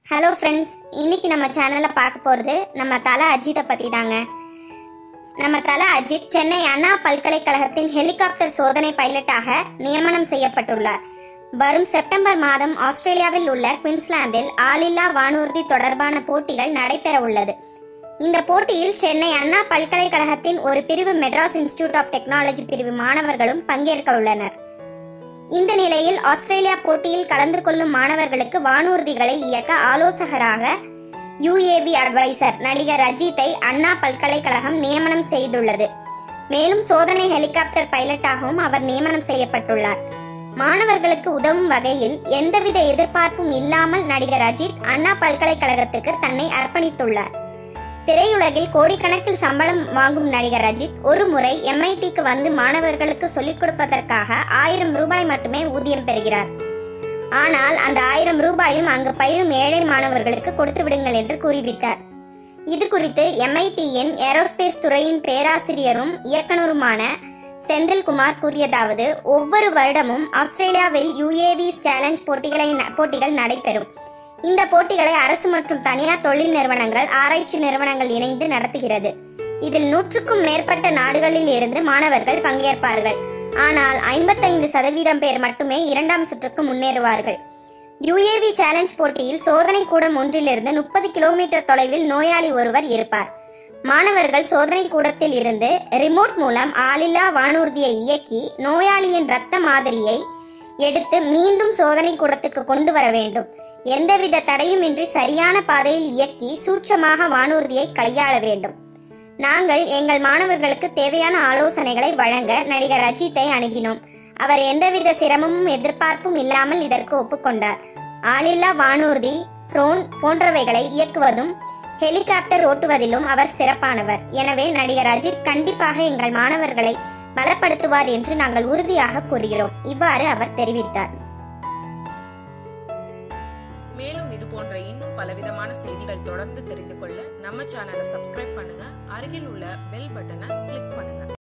hello friends இன்னைக்கு நம்ம சேனல்ல பார்க்க போறது நம்ம தல அஜித்தை பத்தி தாங்க நம்ம தல அஜித் சென்னை அண்ணா பல்கலைக்கழகத்தின் ஹெலிகாப்டர் சோதனை பைலட்டாக நியமனம் செய்யப்பட்டுள்ளார் வரும் செப்டம்பர் மாதம் ஆஸ்திரேலியாவில் உள்ள குயின்ஸ்லாந்தில் ஆளில்லா வானூர்தி தொடர்பான போட்டிகள் நடைபெற உள்ளது இந்த போட்டியில் சென்னை அண்ணா பல்கலைக்கழகத்தின் ஒரு பிரிவு மெட்ராஸ் இன்ஸ்டிடியூட் ஆஃப் டெக்னாலஜி பிரிவு மாணவர்களும் பங்கேற்க உள்ளனர் இந்த நிலையில் ஆஸ்திரேலியா போட்டியில் கலந்து கொள்ளும் மாணவர்களுக்கு வானூர்திகளை இயக்க ஆலோசகராக யுஏவி அட்வைசர் நடிகர் அஜித்தை அண்ணா பல்கலைக்கழகம் நியமனம் செய்துள்ளது மேலும் சோதனை ஹெலிகாப்டர் பைலட்டாகவும் அவர் நியமனம் செய்யப்பட்டுள்ளார் மாணவர்களுக்கு உதவும் வகையில் எந்தவித எதிர்பார்ப்பும் இல்லாமல் நடிகர் அஜித் அண்ணா பல்கலைக்கழகத்துக்கு தன்னை அர்ப்பணித்துள்ளார் திரையுலகில் கோடிக்கணக்கில் சம்பளம் வாங்கும் நடிகர் அஜித் ஒரு முறை எம்ஐடிக்கு வந்து மாணவர்களுக்கு சொல்லிக் கொடுப்பதற்காக ஆயிரம் ரூபாய் மட்டுமே ஊதியம் பெறுகிறார் ஆனால் அந்த ஆயிரம் ரூபாயும் அங்கு பயிலும் ஏழை மாணவர்களுக்கு கொடுத்து விடுங்கள் என்று கூறிவிட்டார் இது குறித்து எம்ஐடியின் ஏரோஸ்பேஸ் துறையின் பேராசிரியரும் இயக்குனருமான செந்தில்குமார் கூறியதாவது ஒவ்வொரு வருடமும் ஆஸ்திரேலியாவில் யுஏவி சேலஞ்ச் போட்டிகளை போட்டிகள் நடைபெறும் இந்த போட்டிகளை அரசு மற்றும் தனியார் தொழில் நிறுவனங்கள் ஆராய்ச்சி நிறுவனங்கள் இணைந்து நடத்துகிறது இதில் நூற்றுக்கும் மேற்பட்ட நாடுகளில் இருந்து மாணவர்கள் பங்கேற்பார்கள் ஆனால் ஐம்பத்தைந்து சதவீதம் பேர் மட்டுமே இரண்டாம் சுற்றுக்கு முன்னேறுவார்கள் யுஏவி சேலஞ்ச் போட்டியில் சோதனை கூடம் ஒன்றிலிருந்து முப்பது கிலோமீட்டர் தொலைவில் நோயாளி ஒருவர் இருப்பார் மாணவர்கள் சோதனை கூடத்தில் இருந்து ரிமோட் மூலம் ஆளில்லா வானூர்தியை இயக்கி நோயாளியின் இரத்த மாதிரியை எடுத்து மீண்டும் சோதனை கூடத்துக்கு கொண்டு வர வேண்டும் எந்தவித தடையுமின்றி சரியான பாதையில் இயக்கி சூட்சமாக வானூர்தியை கையாள வேண்டும் நாங்கள் எங்கள் மாணவர்களுக்கு தேவையான ஆலோசனைகளை வழங்க நடிகர் அஜித்தை அணுகினோம் அவர் எந்தவித சிரமமும் எதிர்பார்ப்பும் இல்லாமல் இதற்கு ஒப்புக்கொண்டார் ஆளில்லா வானூர்தி ட்ரோன் போன்றவைகளை இயக்குவதும் ஹெலிகாப்டர் ஓட்டுவதிலும் அவர் சிறப்பானவர் எனவே நடிகர் அஜித் கண்டிப்பாக எங்கள் மாணவர்களை பலப்படுத்துவார் என்று நாங்கள் உறுதியாக கூறுகிறோம் இவ்வாறு அவர் தெரிவித்தார் மேலும் இது போன்ற இன்னும் பலவிதமான செய்திகள் தொடர்ந்து தெரிந்து கொள்ள நம்ம சேனலை சப்ஸ்கிரைப் பண்ணுங்க அருகில் உள்ள பெல் பட்டனை கிளிக் பண்ணுங்க